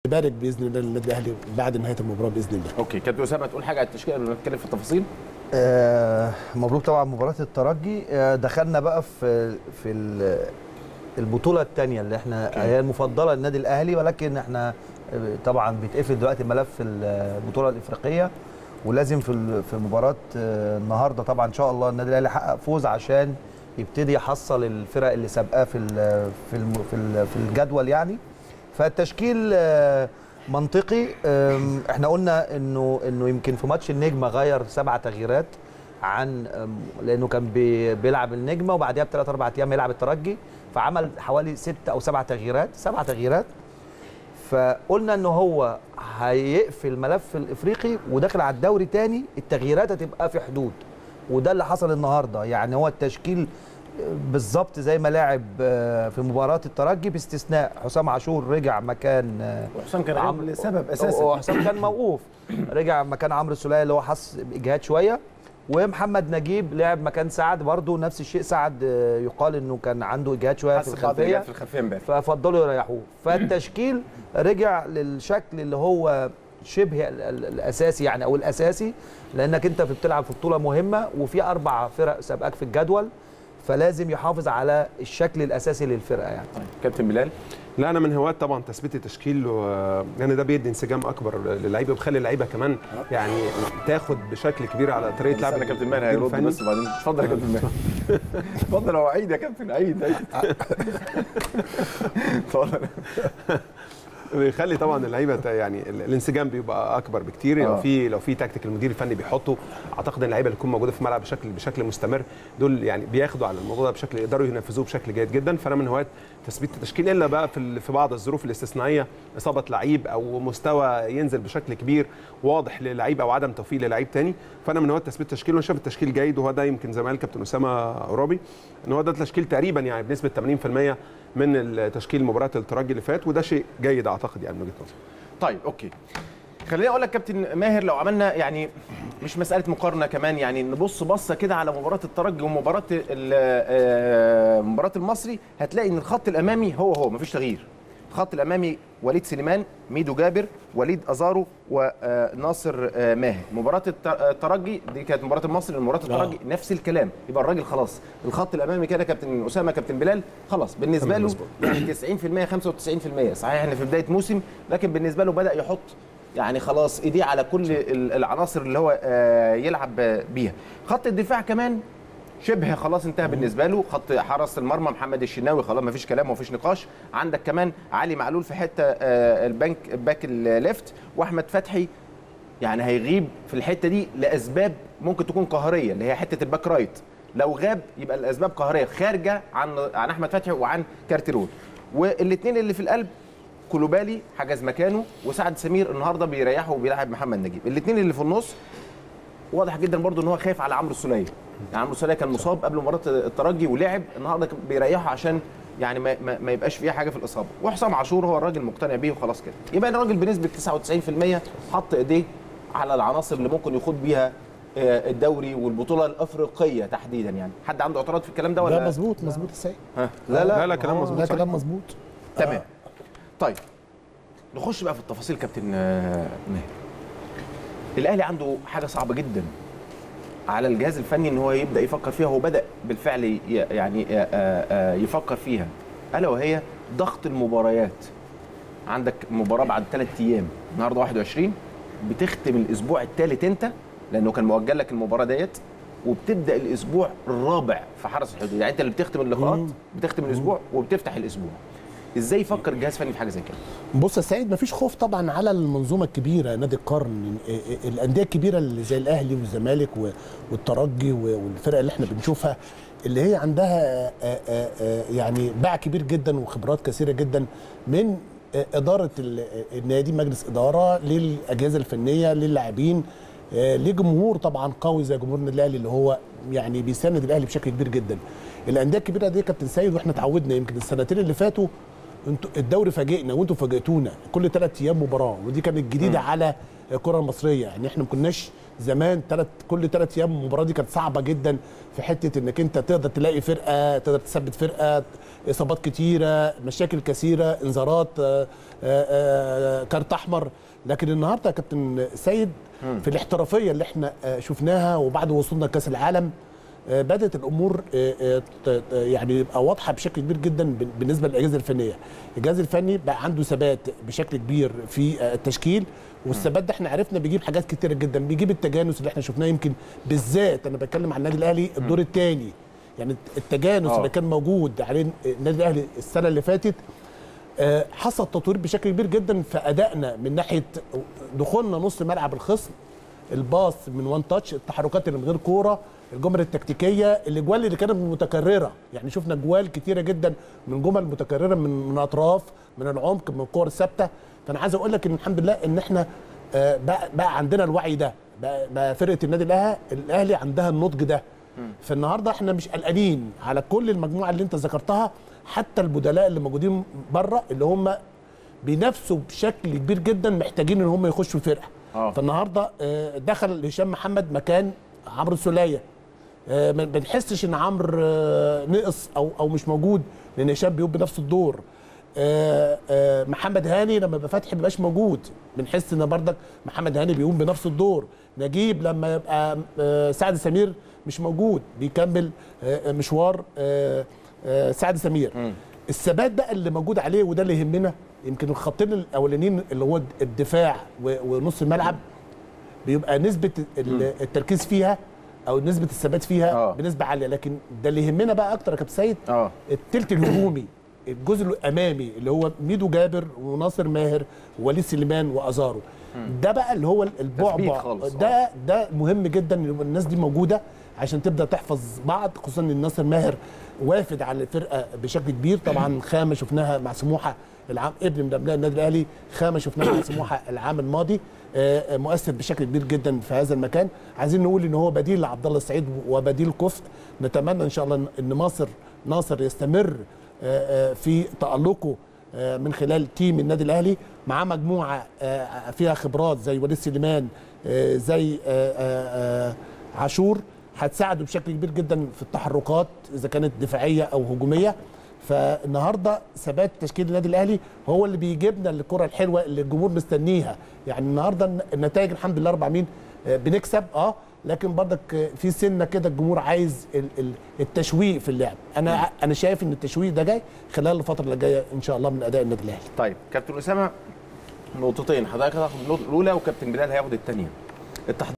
نبارك باذن الله للنادي الاهلي بعد نهايه المباراه باذن الله اوكي كابتن اسامه تقول حاجه على التشكيله قبل ما نتكلم في التفاصيل آه، مبروك طبعا مباراه الترجي آه، دخلنا بقى في في ال- البطوله الثانيه اللي احنا هي المفضله للنادي الاهلي ولكن احنا آه، طبعا بيتقفل دلوقتي ملف البطوله الافريقيه ولازم في ال- في مباراه آه، النهارده طبعا ان شاء الله النادي الاهلي يحقق فوز عشان يبتدي يحصل الفرق اللي سابقاه في ال- في الم- في ال- في الجدول يعني فالتشكيل آه، منطقي آم، احنا قلنا انه انه يمكن في ماتش النجمه غير سبع تغييرات عن آم، لانه كان بي- بيلعب النجمه وبعديها بثلاث اربع ايام يلعب الترجي فعمل حوالي ست او سبع تغييرات سبع تغييرات فقلنا ان هو هيقفل الملف الافريقي وداخل على الدوري تاني التغييرات هتبقى في حدود وده اللي حصل النهارده يعني هو التشكيل بالظبط زي ما لعب آه، في مباراه الترجي باستثناء حسام عاشور رجع مكان آه، وحسام كان عم- غايب لسبب اساسا وحسام كان موقوف رجع مكان عمرو السوليه اللي هو حس باجهاد شويه ومحمد نجيب لعب مكان سعد برضه نفس الشيء سعد آه، يقال انه كان عنده اجهاد شويه في حس بعض الخلفيه الرجال في الخلفيه امبارح ففضلوا يريحوه فالتشكيل رجع للشكل اللي هو شبه ال- ال- الاساسي يعني او الاساسي لانك انت في بتلعب في بطوله مهمه وفي اربع فرق سابقاك في الجدول فلازم يحافظ على الشكل الاساسي للفرقه يعني طيب كابتن بلال لا انا من هواة طبعا تثبيت التشكيل و- يعني ده بيدي انسجام اكبر للعيبه وبيخلي اللعيبه كمان يعني تاخد بشكل كبير على طريقه لعب استنى كابتن ماهر المدير هيرد الفني. بس وبعدين اتفضل يا كابتن ماهر اتفضل هو عيد يا كابتن عيد عيد اتفضل بيخلي طبعا اللعيبه ت- يعني ال- الانسجام بيبقى اكبر بكتير آه. لو في لو في تكتيك المدير الفني بيحطه اعتقد ان اللعيبه اللي تكون موجوده في الملعب بشكل بشكل مستمر دول يعني بياخدوا على الموضوع ده بشكل يقدروا ينفذوه بشكل جيد جدا فانا من هواة تثبيت التشكيل الا بقى في ال- في بعض الظروف الاستثنائيه اصابه لعيب او مستوى ينزل بشكل كبير واضح للعيب او عدم توفيق للعيب تاني فانا من هواة تثبيت التشكيل وانا شايف التشكيل جيد وهو ده يمكن زي ما قال كابتن اسامه عرابي ان هو ده التشكيل تقريبا يعني بنسبه 80% من التشكيل مباراه الترجي اللي فات وده شيء جيد اعتقد يعني من وجهه نظري طيب اوكي خليني اقول لك كابتن ماهر لو عملنا يعني مش مساله مقارنه كمان يعني نبص بصه كده على مباراه الترجي ومباراه ال- آه، مباراه المصري هتلاقي ان الخط الامامي هو هو مفيش تغيير الخط الامامي وليد سليمان ميدو جابر وليد ازارو وناصر آه، ماهر مباراه الت- الترجي دي كانت مباراه المصري مباراه الترجي نفس الكلام يبقى الراجل خلاص الخط الامامي كده كابتن اسامه كابتن بلال خلاص بالنسبه له يعني 90% 95% صحيح احنا في بدايه موسم لكن بالنسبه له بدا يحط يعني خلاص ايديه على كل ال- العناصر اللي هو آه، يلعب بيها خط الدفاع كمان شبه خلاص انتهى بالنسبه له خط حرس المرمى محمد الشناوي خلاص ما فيش كلام وما فيش نقاش عندك كمان علي معلول في حته آه، البنك باك الليفت واحمد فتحي يعني هيغيب في الحته دي لاسباب ممكن تكون قهريه اللي هي حته الباك رايت لو غاب يبقى الاسباب قهريه خارجه عن عن احمد فتحي وعن كارتيرون والاثنين اللي في القلب كولوبالي حجز مكانه وسعد سمير النهارده بيريحه وبيلعب محمد نجيب الاثنين اللي في النص واضح جدا برضو ان هو خايف على عمرو السوليه يعني عمرو السوليه كان مصاب قبل مباراه الترجي ولعب النهارده كان بيريحه عشان يعني ما, ما, ما يبقاش فيها حاجه في الاصابه وحسام عاشور هو الراجل مقتنع بيه وخلاص كده يبقى الراجل بنسبه 99% حط ايديه على العناصر اللي ممكن يخوض بيها آه، الدوري والبطوله الافريقيه تحديدا يعني حد عنده اعتراض في الكلام ده ولا لا مظبوط مظبوط السيد ها؟ لا لا لا كلام آه، مظبوط لا صح. كلام مظبوط تمام طيب نخش بقى في التفاصيل كابتن آه، ماهر الاهلي عنده حاجه صعبه جدا على الجهاز الفني ان هو يبدا يفكر فيها هو بدا بالفعل ي- يعني آه، آه، آه، يفكر فيها الا وهي ضغط المباريات عندك مباراه بعد ثلاث ايام النهارده 21 بتختم الاسبوع الثالث انت لانه كان مؤجل لك المباراه ديت وبتبدا الاسبوع الرابع في حرس الحدود يعني انت اللي بتختم اللقاءات بتختم الاسبوع وبتفتح الاسبوع ازاي يفكر الجهاز الفني في حاجه زي كده بص يا سيد مفيش خوف طبعا على المنظومه الكبيره نادي القرن إيه إيه الانديه الكبيره اللي زي الاهلي والزمالك و- والترجي و- والفرق اللي احنا بنشوفها اللي هي عندها آه، آه، آه، يعني باع كبير جدا وخبرات كثيره جدا من آه، اداره ال- النادي مجلس اداره للاجهزه الفنيه للاعبين آه، لجمهور طبعا قوي زي جمهور النادي الاهلي اللي هو يعني بيساند الاهلي بشكل كبير جدا الانديه الكبيره دي يا كابتن سيد واحنا اتعودنا يمكن السنتين اللي فاتوا انتوا الدوري فاجئنا وانتوا فاجئتونا كل ثلاث ايام مباراه ودي كانت جديده على الكره المصريه يعني احنا ما كناش زمان ثلاث كل ثلاث ايام المباراه دي كانت صعبه جدا في حته انك انت تقدر تلاقي فرقه تقدر تثبت فرقه اصابات كتيره مشاكل كثيره انذارات آه، آه، آه، كارت احمر لكن النهارده يا كابتن سيد في الاحترافيه اللي احنا آه، شفناها وبعد وصولنا لكاس العالم آه، بدات الامور آه، آه، ت- ت- يعني يبقى واضحه بشكل كبير جدا بال- بالنسبه للاجهزه الفنيه الجهاز الفني بقى عنده ثبات بشكل كبير في آه، التشكيل والثبات ده احنا عرفنا بيجيب حاجات كتيره جدا بيجيب التجانس اللي احنا شفناه يمكن بالذات انا بتكلم عن النادي الاهلي الدور الثاني يعني التجانس آه. اللي كان موجود عليه النادي الاهلي السنه اللي فاتت آه، حصل تطوير بشكل كبير جدا في ادائنا من ناحيه دخولنا نص ملعب الخصم الباص من وان تاتش التحركات اللي من غير كوره الجمل التكتيكيه الاجوال اللي كانت متكرره يعني شفنا جوال كتيره جدا من جمل متكرره من من اطراف من العمق من الكور الثابته فانا عايز اقول لك ان الحمد لله ان احنا آه، بقى, بقى عندنا الوعي ده بقى, بقى فرقه النادي الاهلي الاهلي عندها النضج ده فالنهارده احنا مش قلقانين على كل المجموعه اللي انت ذكرتها حتى البدلاء اللي موجودين بره اللي هم بينافسوا بشكل كبير جدا محتاجين ان هم يخشوا الفرقه آه. فالنهارده آه، دخل هشام محمد مكان عمرو السوليه آه، ما بنحسش ان عمرو آه، نقص او او مش موجود لان هشام بيقوم بنفس الدور آه، آه، محمد هاني لما يبقى فتحي مبقاش موجود بنحس ان بردك محمد هاني بيقوم بنفس الدور نجيب لما يبقى آه، سعد سمير مش موجود بيكمل آه، مشوار آه، آه، سعد سمير الثبات بقى اللي موجود عليه وده اللي يهمنا يمكن الخطين الاولانيين اللي هو الدفاع و- ونص الملعب بيبقى نسبه ال- التركيز فيها او نسبه الثبات فيها آه. بنسبه عاليه لكن ده اللي يهمنا بقى اكتر يا كابتن سيد اه التلت الهجومي الجزء الامامي اللي هو ميدو جابر وناصر ماهر ووليد سليمان وازارو ده بقى اللي هو تثبيت البعبع خالص، ده ده مهم جدا ان يبقى الناس دي موجوده عشان تبدا تحفظ بعض خصوصا ان ناصر ماهر وافد على الفرقه بشكل كبير طبعا خامه شفناها مع سموحه العام ابن من ابناء النادي الاهلي خامه شفناها مع سموحه العام الماضي آه، آه، مؤثر بشكل كبير جدا في هذا المكان عايزين نقول ان هو بديل لعبد الله السعيد وبديل كفء نتمنى ان شاء الله ان ناصر ناصر يستمر آه، آه، في تألقه آه، من خلال تيم النادي الاهلي مع مجموعه آه، فيها خبرات زي وليد سليمان آه، زي آه، آه، آه، عاشور هتساعده بشكل كبير جدا في التحركات اذا كانت دفاعيه او هجوميه فالنهارده ثبات تشكيل النادي الاهلي هو اللي بيجيبنا للكره الحلوه اللي الجمهور مستنيها يعني النهارده النتائج الحمد لله رب العالمين آه، بنكسب اه لكن برضك آه، في سنه كده الجمهور عايز ال- ال- التشويق في اللعب انا انا شايف ان التشويق ده جاي خلال الفتره اللي جايه ان شاء الله من اداء النادي الاهلي طيب كابتن اسامه نقطتين حضرتك هتاخد النقطه الاولى وكابتن بلال هياخد الثانيه التحضير